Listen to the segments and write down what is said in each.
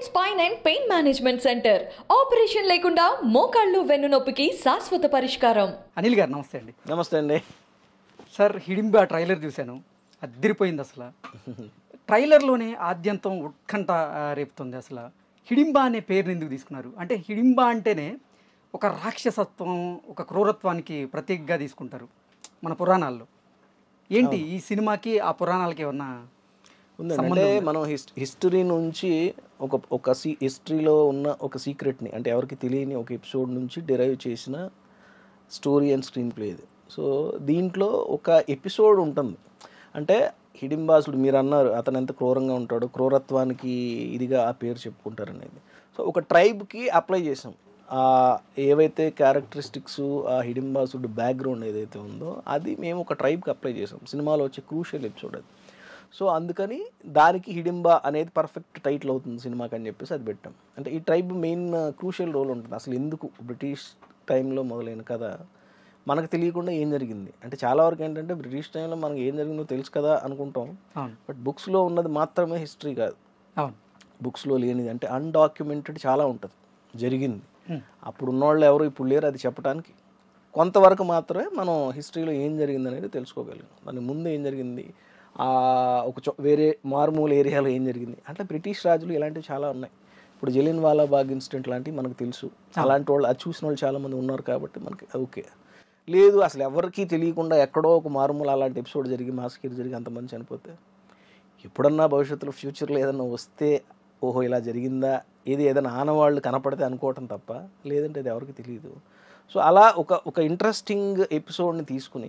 Spine and pain management centre operation లేకుండా మోకాళ్ళు వెన్నునొప్పికి శాశ్వత పరిష్కారం అనిల్ గారు నమస్తే అండి నమస్తే అండి సార్ హిడింబా ట్రైలర్ చూశాను అద్దరిపోయింది అసలు ట్రైలర్లోనే ఆద్యంతం ఉత్కంఠ ఆ, రేపుతుంది అసలు హిడింబా అనే పేరుని ఎందుకు తీసుకున్నారు అంటే హిడింబా అంటేనే ఒక రాక్షసత్వం ఒక క్రూరత్వానికి ప్రతీకగా తీసుకుంటారు మన పురాణాల్లో ఏంటి ఈ సినిమాకి ఆ పురాణాలకి ఏమన్నా ఉందండి అంటే మనం హిస్ హిస్టరీ నుంచి ఒక ఒక సీ హిస్టరీలో ఉన్న ఒక సీక్రెట్ని అంటే ఎవరికి తెలియని ఒక ఎపిసోడ్ నుంచి డిరైవ్ చేసిన స్టోరీ అండ్ స్క్రీన్ ప్లే ఇది సో దీంట్లో ఒక ఎపిసోడ్ ఉంటుంది అంటే హిడింబాసుడు మీరు అన్నారు అతను ఎంత క్రూరంగా ఉంటాడో క్రూరత్వానికి ఇదిగా ఆ పేరు చెప్పుకుంటారు అనేది సో ఒక ట్రైబ్కి అప్లై చేసాం ఆ ఏవైతే క్యారెక్టరిస్టిక్స్ ఆ హిడింబాసుడు బ్యాక్గ్రౌండ్ ఏదైతే ఉందో అది మేము ఒక ట్రైబ్కి అప్లై చేసాం సినిమాలో వచ్చే క్రూషియల్ ఎపిసోడ్ అది సో అందుకని దానికి హిడింబా అనేది పర్ఫెక్ట్ టైటిల్ అవుతుంది సినిమాకి అని చెప్పేసి అది పెట్టాం అంటే ఈ ట్రైబ్ మెయిన్ క్రూషియల్ రోల్ ఉంటుంది అసలు ఎందుకు బ్రిటిష్ టైంలో మొదలైన కథ మనకు తెలియకుండా ఏం జరిగింది అంటే చాలా వరకు ఏంటంటే బ్రిటిష్ టైంలో మనకి ఏం జరిగిందో తెలుసు కదా అనుకుంటాం అవును బట్ బుక్స్లో ఉన్నది మాత్రమే హిస్టరీ కాదు అవును బుక్స్లో లేనిది అంటే అన్డాక్యుమెంటెడ్ చాలా ఉంటుంది జరిగింది Hmm. అప్పుడు ఉన్నవాళ్ళు ఎవరు ఇప్పుడు లేరు అది చెప్పడానికి కొంతవరకు మాత్రమే మనం హిస్టరీలో ఏం జరిగింది అనేది తెలుసుకోగలం దాని ముందు ఏం జరిగింది ఆ ఒక చో వేరే మారుమూల ఏరియాలో ఏం జరిగింది అంటే బ్రిటిష్ రాజులు ఇలాంటివి చాలా ఉన్నాయి ఇప్పుడు జలియన్ వాలా బాగ్ ఇన్సిడెంట్ లాంటివి మనకు తెలుసు అలాంటి వాళ్ళు అది చూసిన వాళ్ళు చాలామంది ఉన్నారు కాబట్టి మనకి ఓకే లేదు అసలు ఎవరికీ తెలియకుండా ఎక్కడో ఒక మారుమూల అలాంటి ఎపిసోడ్ జరిగి మాస్కీర్ జరిగి అంతమంది చనిపోతే ఎప్పుడన్నా భవిష్యత్తులో ఫ్యూచర్లో ఏదన్నా వస్తే ఓహో ఇలా జరిగిందా ఇది ఏదైనా ఆనవాళ్ళు కనపడితే అనుకోవటం తప్ప లేదంటే అది ఎవరికి తెలియదు సో అలా ఒక ఒక ఇంట్రెస్టింగ్ ఎపిసోడ్ని తీసుకుని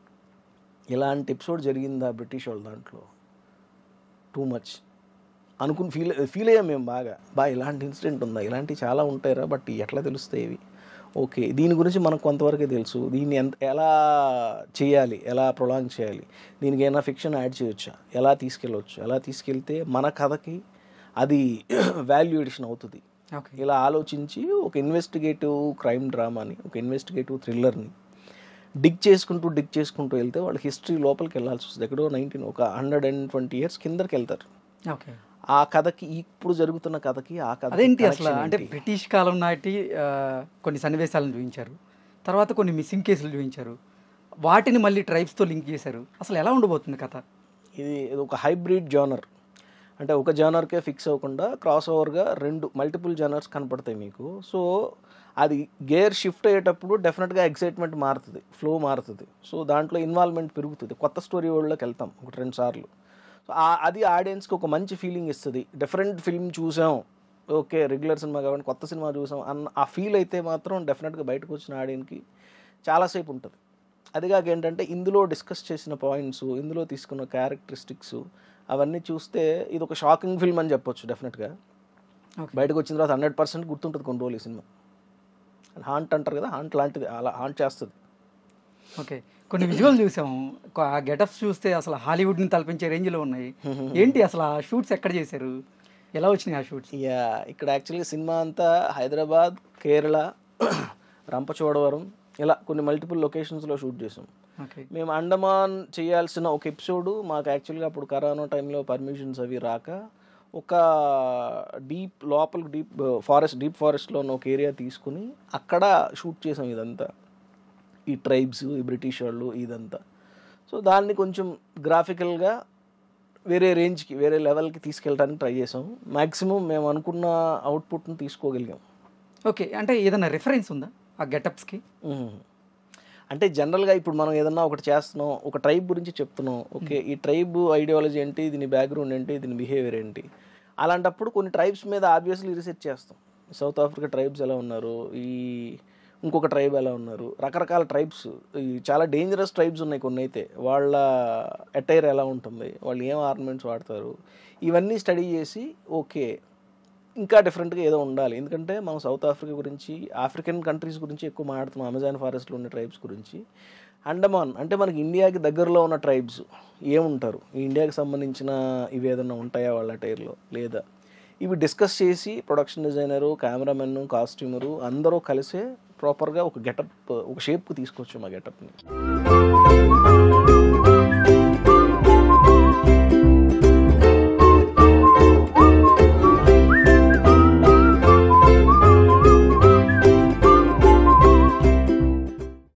ఇలాంటి ఎపిసోడ్ జరిగిందా బ్రిటిష్ వాళ్ళ దాంట్లో టూ మచ్ అనుకుని ఫీల్ ఫీల్ అయ్యాం మేము బాగా బా ఇలాంటి ఇన్సిడెంట్ ఉందా ఇలాంటివి చాలా ఉంటాయిరా బట్ ఎట్లా తెలుస్తాయి ఇవి ఓకే దీని గురించి మనకు కొంతవరకే తెలుసు దీన్ని ఎంత ఎలా చేయాలి ఎలా ప్రొలాంగ్ చేయాలి దీనికి ఏమైనా ఫిక్షన్ యాడ్ చేయొచ్చా ఎలా తీసుకెళ్ళవచ్చు ఎలా తీసుకెళ్తే మన కథకి అది వాల్యూ ఎడిషన్ అవుతుంది ఓకే ఇలా ఆలోచించి ఒక ఇన్వెస్టిగేటివ్ క్రైమ్ డ్రామాని ఒక ఇన్వెస్టిగేటివ్ థ్రిల్లర్ని డిగ్ చేసుకుంటూ డిగ్ చేసుకుంటూ వెళ్తే వాళ్ళు హిస్టరీ లోపలికి వెళ్ళాల్సి వస్తుంది ఎక్కడో నైన్టీన్ ఒక హండ్రెడ్ అండ్ ట్వంటీ ఇయర్స్ కిందకి వెళ్తారు ఓకే ఆ కథకి ఇప్పుడు జరుగుతున్న కథకి ఆ కథ అదేంటి అసలు అంటే బ్రిటిష్ కాలం నాటి ఆ, కొన్ని సన్నివేశాలను చూపించారు తర్వాత కొన్ని మిస్సింగ్ కేసులు చూపించారు వాటిని మళ్ళీ ట్రైబ్స్తో లింక్ చేశారు అసలు ఎలా ఉండబోతుంది కథ ఇది ఇది ఒక హైబ్రిడ్ జానర్ అంటే ఒక జానర్కే ఫిక్స్ అవ్వకుండా క్రాస్ ఓవర్గా రెండు మల్టిపుల్ జానర్స్ కనపడతాయి మీకు సో అది గేర్ షిఫ్ట్ అయ్యేటప్పుడు డెఫినెట్గా ఎక్సైట్మెంట్ మారుతుంది ఫ్లో మారుతుంది సో దాంట్లో ఇన్వాల్వ్మెంట్ పెరుగుతుంది కొత్త స్టోరీ వరల్డ్లోకి వెళ్తాం ఒకటి రెండు సార్లు సో ఆ- అది ఆడియన్స్కి ఒక మంచి ఫీలింగ్ ఇస్తుంది డిఫరెంట్ ఫిల్మ్ చూసాం ఓకే రెగ్యులర్ సినిమా కాబట్టి కొత్త సినిమా చూసాం అన్న ఆ ఫీల్ అయితే మాత్రం డెఫినెట్గా బయటకు వచ్చిన ఆడియన్కి చాలాసేపు ఉంటుంది అదిగాక ఏంటంటే ఇందులో డిస్కస్ చేసిన పాయింట్స్ ఇందులో తీసుకున్న క్యారెక్టరిస్టిక్స్ అవన్నీ చూస్తే ఇది ఒక షాకింగ్ ఫిల్మ్ అని చెప్పొచ్చు డెఫినెట్గా ఓకే బయటకు వచ్చిన తర్వాత హండ్రెడ్ పర్సెంట్ గుర్తుంటుంది కొన్ని రోజులు ఈ సినిమా హాంట్ అంటారు కదా హాంట్ లాంటిది అలా హాంట్ చేస్తుంది ఓకే కొన్ని విజువల్ చూసాము ఒక- ఆ గెటప్స్ చూస్తే అసలు హాలీవుడ్ని తలపించే రేంజ్లో ఉన్నాయి ఏంటి అసలు ఆ షూట్స్ ఎక్కడ చేశారు ఎలా వచ్చినాయి ఆ షూట్స్ యా ఇక్కడ యాక్చువల్లీ సినిమా అంతా హైదరాబాద్ కేరళ రంపచోడవరం ఇలా కొన్ని మల్టిపుల్ లొకేషన్స్లో షూట్ చేసాం ఓకే మేము అండమాన్ చేయాల్సిన ఒక ఎపిసోడ్ మాకు యాక్చువల్గా అప్పుడు కరోనా టైంలో పర్మిషన్స్ అవి రాక ఒక డీప్ లోపల డీప్ ఫారెస్ట్ డీప్ ఫారెస్ట్లో ఉన్న ఒక ఏరియా తీసుకుని అక్కడ షూట్ చేసాం ఇదంతా ఈ ట్రైబ్స్ ఈ బ్రిటిష్ వాళ్ళు ఇదంతా సో దాన్ని కొంచెం గ్రాఫికల్గా వేరే రేంజ్కి వేరే లెవెల్కి తీసుకెళ్ళడానికి ట్రై చేసాం మ్యాక్సిమం మేము అనుకున్న అవుట్పుట్ని తీసుకోగలిగాం ఓకే అంటే ఏదైనా రిఫరెన్స్ ఉందా ఆ గెటప్స్కి మ్మ్. అంటే జనరల్గా ఇప్పుడు మనం ఏదన్నా ఒకటి చేస్తున్నాం ఒక ట్రైబ్ గురించి చెప్తున్నాం ఓకే ఈ ట్రైబ్ ఐడియాలజీ ఏంటి దీని బ్యాక్గ్రౌండ్ ఏంటి దీని బిహేవియర్ ఏంటి అలాంటప్పుడు కొన్ని ట్రైబ్స్ మీద ఆబ్వియస్లీ రీసెర్చ్ చేస్తాం సౌత్ ఆఫ్రికా ట్రైబ్స్ ఎలా ఉన్నారు ఈ ఇంకొక ట్రైబ్ ఎలా ఉన్నారు రకరకాల ట్రైబ్స్ ఈ చాలా డేంజరస్ ట్రైబ్స్ ఉన్నాయి కొన్ని అయితే వాళ్ళ అటైర్ ఎలా ఉంటుంది వాళ్ళు ఏం ఆర్నమెంట్స్ వాడతారు ఇవన్నీ స్టడీ చేసి ఓకే ఇంకా డిఫరెంట్గా ఏదో ఉండాలి ఎందుకంటే మనం సౌత్ ఆఫ్రికా గురించి ఆఫ్రికన్ కంట్రీస్ గురించి ఎక్కువ మాట్లాడుతున్నాం అమెజాన్ ఫారెస్ట్లో ఉన్న ట్రైబ్స్ గురించి అండమాన్ అంటే మనకి ఇండియాకి దగ్గరలో ఉన్న ట్రైబ్స్ ఏముంటారు ఈ ఇండియాకి సంబంధించిన ఇవి ఏదైనా ఉంటాయా వాళ్ళ టైర్లో లేదా ఇవి డిస్కస్ చేసి ప్రొడక్షన్ డిజైనరు కెమెరామెన్ కాస్ట్యూమరు అందరూ కలిసే ప్రాపర్గా ఒక గెటప్ ఒక షేప్కి తీసుకొచ్చాం ఆ గెటప్ని